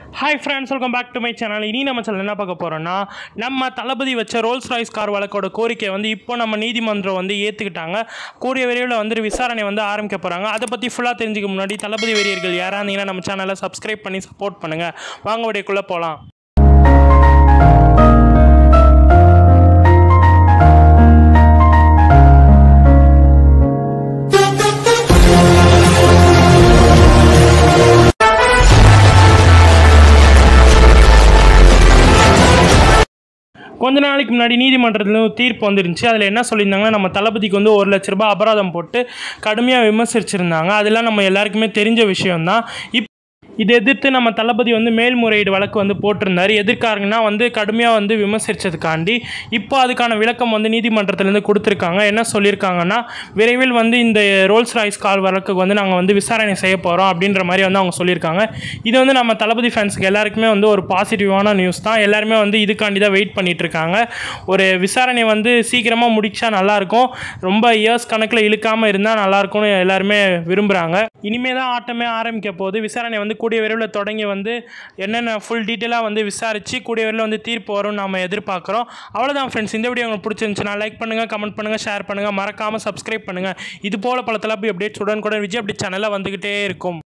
hi friends welcome back to my channel இனி நம்ம channel என்ன பார்க்க போகிறோம்னா நம்ம தளபதி வச்ச ரோல்ஸ் ராய்ஸ் கார் வழக்கோட கோரிக்கையை வந்து இப்போ நம்ம நீதிமன்றம் வந்து ஏற்றுக்கிட்டாங்க கூடிய விரைவில் வந்து விசாரணை வந்து ஆரம்பிக்க போகிறாங்க அதை பற்றி ஃபுல்லாக தெரிஞ்சுக்க முன்னாடி தளபதி வெறியர்கள் யாராக இருந்தீங்கன்னா நம்ம சேனலை சப்ஸ்கிரைப் பண்ணி சப்போர்ட் பண்ணுங்கள் வாங்க வீடியோக்குள்ளே போகலாம் கொஞ்ச நாளைக்கு முன்னாடி நீதிமன்றத்தில் ஒரு தீர்ப்பு வந்துருந்துச்சு அதில் என்ன சொல்லியிருந்தாங்கன்னா நம்ம தளபதிக்கு வந்து ஒரு லட்ச ரூபாய் அபராதம் போட்டு கடுமையாக விமர்சிச்சிருந்தாங்க அதெல்லாம் நம்ம எல்லாருக்குமே தெரிஞ்ச விஷயம்தான் இப் இதை எதிர்த்து நம்ம தளபதி வந்து மேல்முறையீடு வழக்கு வந்து போட்டிருந்தார் எதிர்க்காரங்கன்னா வந்து கடுமையாக வந்து விமர்சித்ததுக்காண்டி இப்போ அதுக்கான விளக்கம் வந்து நீதிமன்றத்திலேருந்து கொடுத்துருக்காங்க என்ன சொல்லியிருக்காங்கன்னா விரைவில் வந்து இந்த ரோல்ஸ் ராய்ஸ் கார் வழக்குக்கு வந்து நாங்கள் வந்து விசாரணை செய்ய போகிறோம் அப்படின்ற மாதிரி வந்து அவங்க சொல்லியிருக்காங்க இது வந்து நம்ம தளபதி ஃபேன்ஸுக்கு எல்லாருக்குமே வந்து ஒரு பாசிட்டிவான நியூஸ் தான் எல்லாருமே வந்து இதுக்காண்டி தான் வெயிட் பண்ணிட்டு இருக்காங்க ஒரு விசாரணை வந்து சீக்கிரமாக முடிச்சா நல்லாயிருக்கும் ரொம்ப இயர்ஸ் கணக்கில் இழுக்காமல் இருந்தால் நல்லாயிருக்கும்னு எல்லாருமே விரும்புகிறாங்க இனிமே தான் ஆட்டமே ஆரம்பிக்க போகுது விசாரணை வந்து கூடிய விரைவில் தொடங்கி வந்து என்னென்ன ஃபுல் டீட்டெயிலாக வந்து விசாரித்து கூடிய விரைவில் வந்து தீர்ப்பு வரும்னு நம்ம எதிர்பார்க்குறோம் அவ்வளோதான் ஃப்ரெண்ட்ஸ் இந்த வீடியோ உங்களுக்கு பிடிச்சிருந்துச்சுன்னா லைக் பண்ணுங்கள் கமெண்ட் பண்ணுங்கள் ஷேர் பண்ணுங்கள் மறக்காமல் சப்ஸ்கிரைப் பண்ணுங்கள் இது போல் பல தளபதி அப்டேட்ஸ் உடனுக்குடன் விஜய் அப்டேட் சேனலில் வந்துக்கிட்டே இருக்கும்